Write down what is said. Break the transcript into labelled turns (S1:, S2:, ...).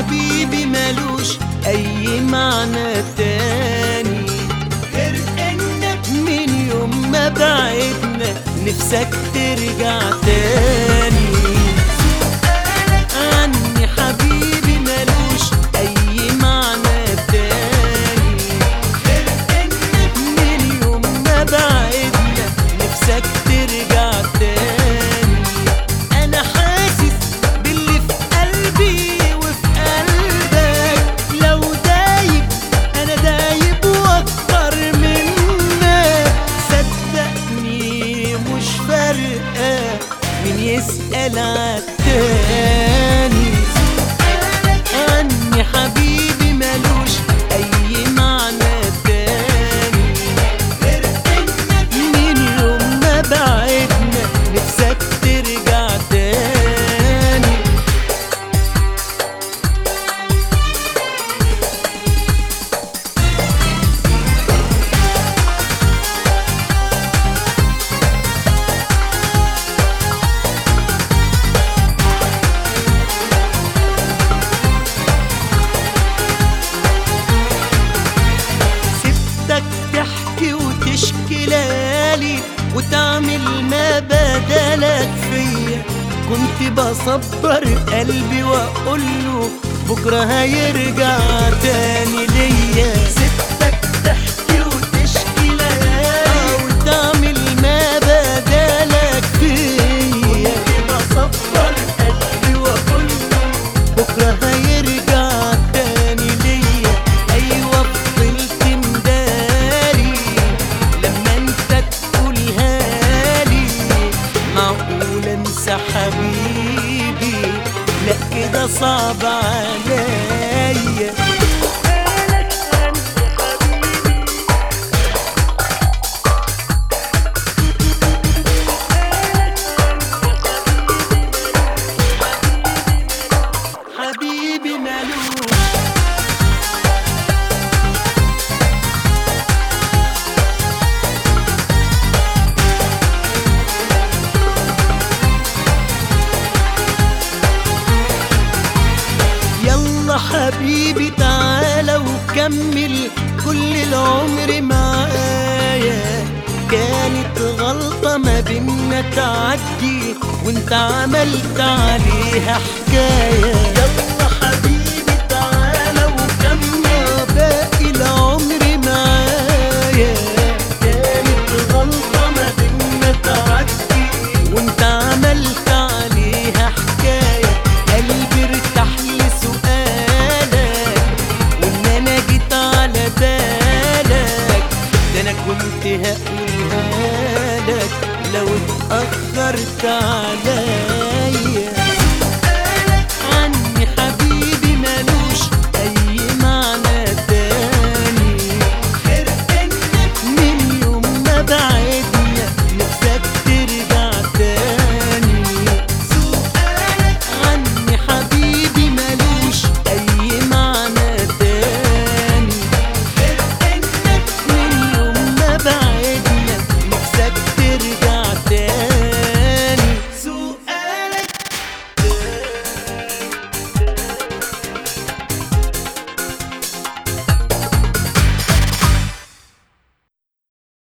S1: حبيبي ملوش اي معنى تاني غير انك من يوم ما بعدنا نفسك ترجع تاني عني حبيبي ملوش اي معنى تاني غير انك من يوم ما بعدنا نفسك ترجع تاني انا حاسس باللي في قلبي وفي قلبك لو دايب انا دايب واكتر منك صدقني مش فارقه مين يسال عالتاني عني حبيبي ملوش اي معنى تاني غير انك من يوم ما بعدنا نفسك ترجع تاني سبتك تحكي وتشكي لالي وتعمل ما بدلك فيا كنت بصبر قلبي واقول له بكره هيرجع تاني ليا سبتك تحكي وتشكي لالي وتعمل ما بدلك فيا كنت بصبر قلبي واقول له بكره هيرجع تاني ليا ايوه فضلت مداري لما انت تقولها لي معقول انسى حبيبي لا كده صعب عليا حبيبي مالوش يلا حبيبي تعالى وكمل كل العمر معايا كانت غلطة ما بينا تعدي وانت عملت عليها حكاية